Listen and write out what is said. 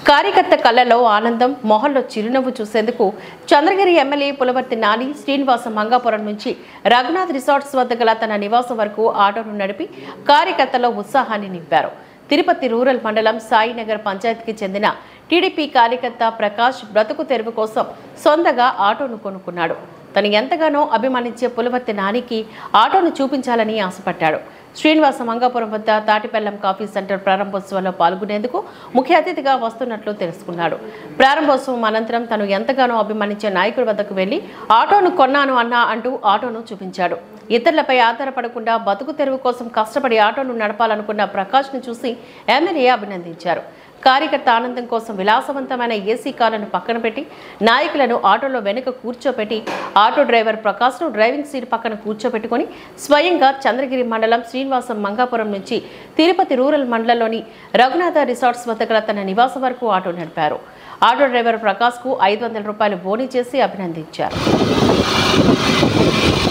కార్యకర్త కళ్ళలో ఆనందం మొహంలో చిరునవ్వు చూసేందుకు చంద్రగిరి ఎమ్మెల్యే పులవర్తి నాని శ్రీనివాస మంగాపురం నుంచి రఘునాథ్ రిసార్ట్స్ వద్ద గల తన నివాసం వరకు ఆటోను నడిపి కార్యకర్తలో ఉత్సాహాన్ని నింపారు తిరుపతి రూరల్ మండలం సాయినగర్ పంచాయతీకి చెందిన టీడీపీ కార్యకర్త ప్రకాష్ బ్రతుకు తెరువు కోసం సొంతగా ఆటోను కొనుక్కున్నాడు తను ఎంతగానో అభిమానించే పులవర్తి నానికి ఆటోను చూపించాలని ఆశపడ్డాడు శ్రీనివాస మంగాపురం వద్ద తాటిపల్లం కాఫీ సెంటర్ ప్రారంభోత్సవంలో పాల్గొనేందుకు ముఖ్య అతిథిగా వస్తున్నట్లు తెలుసుకున్నాడు ప్రారంభోత్సవం అనంతరం తను ఎంతగానో అభిమానించే నాయకుడి వద్దకు వెళ్లి ఆటోను కొన్నాను అన్నా అంటూ ఆటోను చూపించాడు ఇతరులపై ఆధారపడకుండా బతుకు తెరువు కోసం కష్టపడి ఆటోను నడపాలనుకున్న ప్రకాష్ను చూసి ఎమ్మెల్యే అభినందించారు కార్యకర్త ఆనందం కోసం విలాసవంతమైన ఏసీ కార్లను పక్కన పెట్టి నాయకులను ఆటోలో వెనుక కూర్చోపెట్టి ఆటో డ్రైవర్ ప్రకాష్ను డ్రైవింగ్ సీట్ పక్కన కూర్చోపెట్టుకొని స్వయంగా చంద్రగిరి మండలం శ్రీనివాసం మంగాపురం నుంచి తిరుపతి రూరల్ మండలంలోని రఘునాథ రిసార్ట్స్ వద్ద గల తన నివాసం వరకు ఆటో నడిపారు ఆటో డ్రైవర్ ప్రకాష్కు ఐదు వందల రూపాయలు బోనీ చేసి అభినందించారు